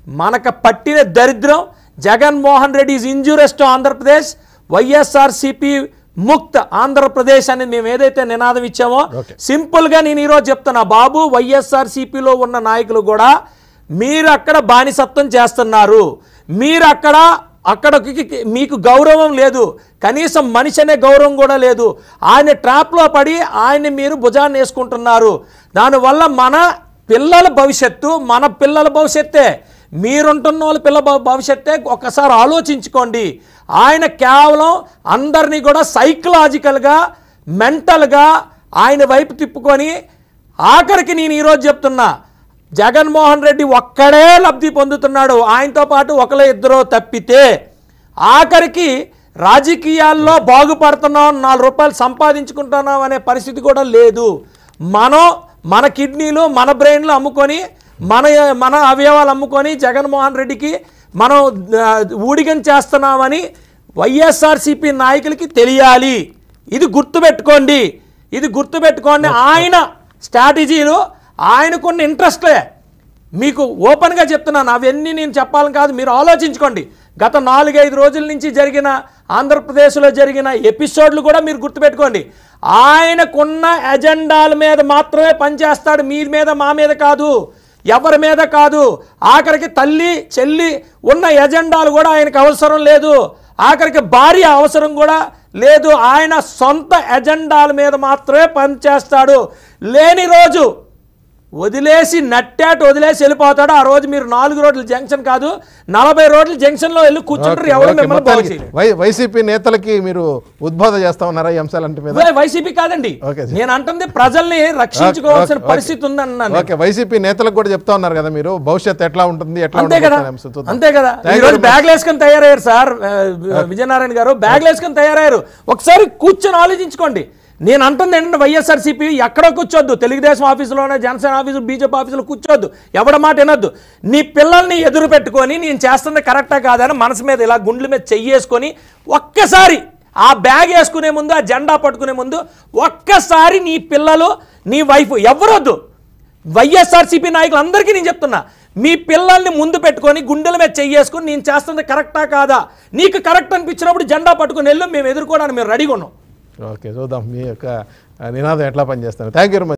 మనకు పట్టిన దరిద్రం Jaganmohan Reddy is injurious to Andhra Pradesh YSRCP ముక్త్ ఆంధ్రప్రదేశ్ అని మేము ఏదైతే నినాదం ఇచ్చామో Okay. సింపుల్గా నేను ఈరోజు చెప్తున్నా బాబు వైఎస్ఆర్సీపీలో ఉన్న నాయకులు కూడా మీరు అక్కడ బానిసత్వం చేస్తున్నారు మీరు అక్కడ అక్కడికి మీకు గౌరవం లేదు కనీసం మనిషి అనే గౌరవం కూడా లేదు ఆయన ట్రాప్లో పడి ఆయన్ని మీరు భుజాన్ని వేసుకుంటున్నారు దానివల్ల మన పిల్లల భవిష్యత్తు మన పిల్లల భవిష్యత్తే మీరుంటున్న వాళ్ళ పిల్ల భవ- భవిష్యత్తే ఒక్కసారి ఆలోచించుకోండి ఆయన కేవలం అందరినీ కూడా సైకలాజికల్గా మెంటల్గా ఆయన వైపు తిప్పుకొని ఆఖరికి నేను ఈరోజు చెప్తున్నా జగన్మోహన్ రెడ్డి ఒక్కడే లబ్ధి పొందుతున్నాడు ఆయనతో పాటు ఒకరు ఇద్దరు తప్పితే ఆఖరికి రాజకీయాల్లో బాగుపడుతున్నాం నాలుగు రూపాయలు సంపాదించుకుంటున్నాం అనే పరిస్థితి కూడా లేదు మనం మన కిడ్నీలు మన బ్రెయిన్లు అమ్ముకొని మన మన అవయవాలు అమ్ముకొని జగన్మోహన్ రెడ్డికి మనం ఆ, ఊడిగం చేస్తున్నామని వైఎస్ఆర్సీపీ నాయకులకి తెలియాలి ఇది గుర్తుపెట్టుకోండి ఇది గుర్తుపెట్టుకోండి ఆయన స్ట్రాటజీలు ఆయనకున్న ఇంట్రెస్ట్లే మీకు ఓపెన్గా చెప్తున్నాను అవన్నీ నేను చెప్పాలని కాదు మీరు ఆలోచించుకోండి గత నాలుగైదు రోజుల నుంచి జరిగిన ఆంధ్రప్రదేశ్లో జరిగిన ఎపిసోడ్లు కూడా మీరు గుర్తుపెట్టుకోండి ఆయనకున్న ఎజెండాల మీద మాత్రమే పనిచేస్తాడు మీ మీద మా మీద కాదు ఎవరి మీద కాదు ఆఖరికి తల్లి చెల్లి ఉన్న ఎజెండాలు కూడా ఆయనకు అవసరం లేదు ఆఖరికి భార్య అవసరం కూడా లేదు ఆయన సొంత ఎజెండాల మీద మాత్రమే పనిచేస్తాడు లేని రోజు వదిలేసి నట్టాట వదిలేసి వెళ్ళిపోతాడు ఆ రోజు మీరు నాలుగు రోడ్ల జంక్షన్ కాదు నలభై రోడ్ల జంక్షన్లో వెళ్ళి కూర్చుంటారు ఎవరు ఓకే, మిమ్మల్ని బాగు మొత్తానికి చేయలేరు వై- వైసీపీ నేతలకి మీరు ఉద్బోధ చేస్తా ఉన్నారా ఈ అంశాలంటి మీద వై- వైసీపీ కాదండి ఓకే. నేను అంటుంది ప్రజల్ని రక్షించుకోవాల్సిన ఓకే, పరిస్థితి ఉందన్నాను ఓకే వైసీపీ నేతలకు కూడా చెప్తా ఉన్నారు కదా మీరు భవిష్యత్ ఎట్లా ఉంటుంది ఎట్లా అంతే కదా ఉండబోతుంది అంశం చూద్దాం. అంతే కదా Thank ఈ you రోజు very much. బ్యాగ్లు వేసుకొని తయారయ్యారు సార్ ఆ, విజయనారాయణ గారు బ్యాగ్లు వేసుకొని తయారయ్యారు ఒకసారి కూర్చొని ఆలోచించుకోండి నేను అంటుంది ఏంటంటే వైఎస్ఆర్సీపీ ఎక్కడో కూర్చోద్దు తెలుగుదేశం ఆఫీసులోనే జనసేన ఆఫీసు బీజేపీ ఆఫీసులో కూర్చోద్దు ఎవడ మాట వినొద్దు నీ పిల్లల్ని ఎదురు పెట్టుకొని నేను చేస్తుంది కరెక్టా కాదని మనసు మీద ఇలా గుండెల మీద చెయ్యేసుకొని ఒక్కసారి ఆ బ్యాగ్ వేసుకునే ముందు ఆ జెండా పట్టుకునే ముందు ఒక్కసారి నీ పిల్లలు నీ వైఫ్ ఎవరొద్దు వైఎస్ఆర్సీపీ నాయకులు అందరికీ నేను చెప్తున్నా మీ పిల్లల్ని ముందు పెట్టుకొని గుండెల మీద చెయ్యేసుకొని నేను చేస్తుంది కరెక్టా కాదా నీకు కరెక్ట్ అనిపించినప్పుడు జెండా పట్టుకొని వెళ్ళు మేము ఎదుర్కోవడానికి మేము రెడీగా ఉన్నాం ఓకే చూద్దాం మీ యొక్క ఆ, నినాదం ఎట్లా పనిచేస్తాను థ్యాంక్ యూ వెరీ మచ్